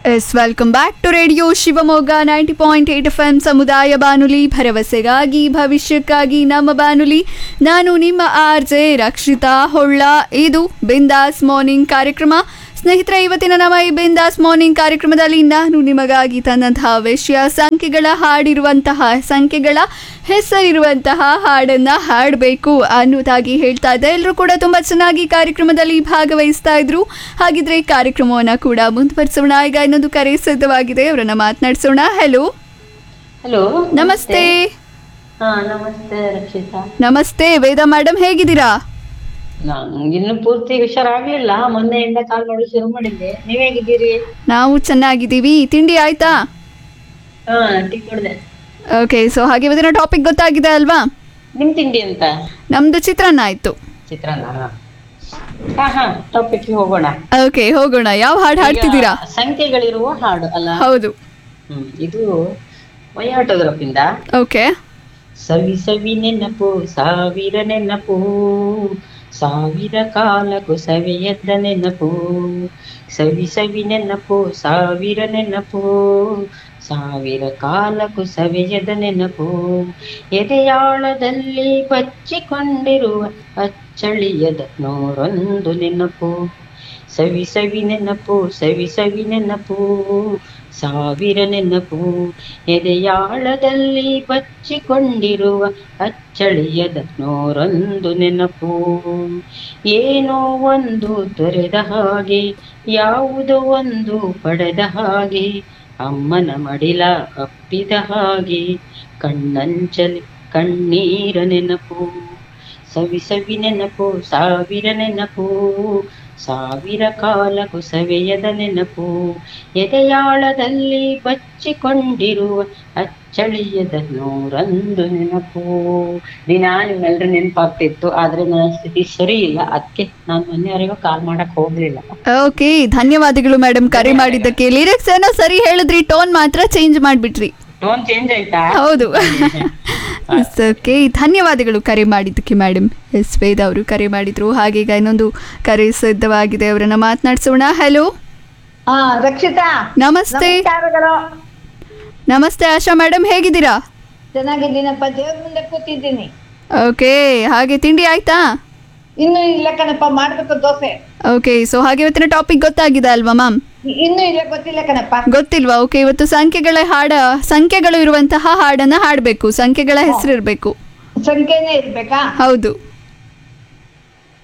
S welcome back to radio Shivamogga ninety point eight F M ಸಮುದಾಯ ಬಾನುಲಿ ಭರವಸೆಗಾಗಿ ಭವಿಷ್ಯಕ್ಕಾಗಿ ನಮ್ಮ ಬಾನುಲಿ ನಾನು ನಿಮ್ಮ ಆರ್ ಜೆ ರಕ್ಷಿತಾ ಹೊಳ್ಳ ಇದು ಬಿಂದಾಸ್ ಮಾರ್ನಿಂಗ್ ಕಾರ್ಯಕ್ರಮ ಸ್ನೇಹಿತರೆ ಇವತ್ತಿನ ನಮ್ಮ ಈ ಬಿಂದಾಸ್ ಮಾರ್ನಿಂಗ್ ಕಾರ್ಯಕ್ರಮದಲ್ಲಿ ನಾನು ನಿಮಗಾಗಿ ತಂದಂತಹ ವಿಷಯ ಸಂಖ್ಯೆಗಳ ಹಾಡಿರುವಂತಹ ಸಂಖ್ಯೆಗಳ ಹೆಸರಿರುವಂತಹ ಹಾಡನ್ನ ಹಾಡಬೇಕು ಅನ್ನೋದಾಗಿ ಹೇಳ್ತಾ ಇದ್ದೆ ಎಲ್ಲರೂ ಕೂಡ ತುಂಬಾ ಚೆನ್ನಾಗಿ ಕಾರ್ಯಕ್ರಮದಲ್ಲಿ ಭಾಗವಹಿಸ್ತಾ ಇದ್ರು ಹಾಗಿದ್ರೆ ಈ ಕಾರ್ಯಕ್ರಮವನ್ನ ಕೂಡ ಮುಂದುವರಿಸೋಣ ಈಗ ಇನ್ನೊಂದು ಕರೆ ಸಿದ್ಧವಾಗಿದೆ ಅವರನ್ನ ಮಾತನಾಡಿಸೋಣ ಹೆಲೋ ಹಲೋ ನಮಸ್ತೆ ಹಾ ನಮಸ್ತೆ ರಕ್ಷಿತಾ ನಮಸ್ತೆ ವೇದ ಮೇಡಮ್ ಹೇಗಿದ್ದೀರಾ ನಾನು ಇನ್ನು ಪೂರ್ತಿ ಹುಷಾರಾಗ್ಲಿಲ್ಲ ಮೊನ್ನೆಯಿಂದ ಕಾಲ್ ಮಾಡಿ ಶುರು ಮಾಡಿದ್ದೆ ನೀವ್ ಹೇಗಿದ್ದೀರಿ ನಾವು ಚೆನ್ನಾಗಿದ್ದೀವಿ ತಿಂಡಿ ಆಯ್ತಾ ಹಾ ಟೀ ಕುಡ್ದೆ ಓಕೆ ಸೊ ಹಾಗೆ ಇವತ್ತಿನ ಟಾಪಿಕ್ ಗೊತ್ತಾಗಿದೆ ಅಲ್ವಾ ನಿಮ್ ತಿಂಡಿ ಅಂತ ನಮ್ದು ಚಿತ್ರಾನ್ನ ಆಯ್ತು ಚಿತ್ರಾನ್ನ ಹಾ ಹಾ ಟಾಪಿಕ್ ಹೋಗೋಣ ಓಕೆ ಹೋಗೋಣ ಯಾವ ಹಾಡು ಹಾಡ್ತಿದ್ದೀರಾ ಈಗ ಸಂಖ್ಯೆಗಳಿರುವ ಹಾಡು ಅಲ್ಲ ಹೌದು ಹ್ಮ್ ಇದು ವೈಯಾಟೋಗ್ರಫಿಂದ ಓಕೆ ಸವಿ ಸವಿ ನೆನಪು ಸಾವಿರ ನೆನಪು ಸಾವಿರ ಕಾಲಕ್ಕೂ ಸವಿಯದ್ದ ನೆನಪು ಸವಿ ಸವಿ ನೆನಪು ಸಾವಿರ ನೆನಪು ಸಾವಿರ ಕಾಲಕ್ಕೂ ಸವಿಯದ ನೆನಪು ಎದೆಯಾಳದಲ್ಲಿ ಬಚ್ಚಿಕೊಂಡಿರುವ ಅಚ್ಚಳಿಯದ ನೂರೊಂದು ನೆನಪು ಸವಿ ಸವಿ ನೆನಪು ಸವಿ ಸವಿ ನೆನಪು ಸಾವಿರ ನೆನಪು ಎದೆಯಾಳದಲ್ಲಿ ಬಚ್ಚಿಕೊಂಡಿರುವ ಅಚ್ಚಳಿಯದ ನೂರೊಂದು ನೆನಪು ಏನೋ ಒಂದು ತೊರೆದ ಹಾಗೆ ಯಾವುದೋ ಒಂದು ಪಡೆದ ಹಾಗೆ ಅಮ್ಮನ ಮಡಿಲ ಅಪ್ಪಿದ ಹಾಗೆ ಕಣ್ಣಂಚಲಿ ಕಣ್ಣೀರ ನೆನಪು ಸವಿ ಸವಿ ನೆನಪು ಸಾವಿರ ನೆನಪು ಸಾವಿರ ಕಾಲಕ್ಕೂ ಸವೆಯದ ನೆನಪು ಎದೆಯಾಳದಲ್ಲಿ ಬಚ್ಚಿಕೊಂಡಿರುವ ಅಚ್ಚಳಿಯದ ನೂರೊಂದು ನೆನಪು ದಿನ ನಿಮ್ಮೆಲ್ರೂ ನೆನಪಾಗ್ತಿತ್ತು ಆದ್ರೆ ನನ್ನ ಸ್ಥಿತಿ ಸರಿ ಇಲ್ಲ ಅದಕ್ಕೆ ನಾನು ಮೊನ್ನೆವರೆಗೂ ಕಾಲ್ ಮಾಡಕ್ ಹೋಗ್ಲಿಲ್ಲ ಓಕೆ ಧನ್ಯವಾದಗಳು ಮೇಡಮ್ ಕರೆ ಮಾಡಿದ್ದಕ್ಕೆ ಲಿರಿಕ್ಸ್ ಏನೋ ಸರಿ ಹೇಳಿದ್ರಿ ಟೋನ್ ಮಾತ್ರ ಚೇಂಜ್ ಮಾಡಿಬಿಟ್ರಿ ಟೋನ್ ಚೇಂಜ್ ಆಯ್ತಾ ಹೌದು ಓಕೆ ಧನ್ಯವಾದಗಳು ಕರೆ ಮಾಡಿದ್ದಕ್ಕೆ ಮೇಡಮ್ ಎಸ್ ವೇದ ಅವರು ಕರೆ ಮಾಡಿದ್ರು ಹಾಗೆ ಈಗ ಇನ್ನೊಂದು ಕರೆ ಸಿದ್ಧವಾಗಿದೆ ಅವರನ್ನ ಮಾತನಾಡಿಸೋಣ ಹಲೋ ಹಾ ರಕ್ಷಿತಾ ನಮಸ್ತೆ ನಮಸ್ಕಾರಗಳು ನಮಸ್ತೆ ಆಶಾ ಮೇಡಮ್ ಹೇಗಿದ್ದೀರಾ ಚೆನ್ನಾಗಿದ್ದೀನಪ್ಪ ದೇವ್ರ ಮುಂದೆ ಕೂತಿದ್ದೀನಿ ಓಕೆ ಹಾಗೆ ತಿಂಡಿ ಆಯ್ತಾ ಇನ್ನು ಇಲ್ಲ ಕಣಪ್ಪ ಮಾಡ್ಬೇಕು ದೋಸೆ ಓಕೆ ಸೊ ಹಾಗೆ ಇವತ್ತಿನ ಟಾಪಿಕ್ ಗೊತ್ತಾಗಿದೆ ಅಲ್ವಾ ಮ್ಯಾಮ್ ಇ- ಇನ್ನು ಇಲ್ಲ ಗೊತ್ತಿಲ್ಲ ಕಣಪ್ಪ ಗೊತ್ತಿಲ್ವಾ ಓಕೆ ಇವತ್ತು ಸಂಖ್ಯೆಗಳ ಹಾಡ ಸಂಖ್ಯೆಗಳು ಇರುವಂತಹ ಹಾಡನ್ನ ಹಾಡಬೇಕು ಸಂಖ್ಯೆಗಳ ಹೆಸರು ಇರಬೇಕು ಸಂಖ್ಯೆನೇ ಇರ್ಬೇಕಾ ಹೌದು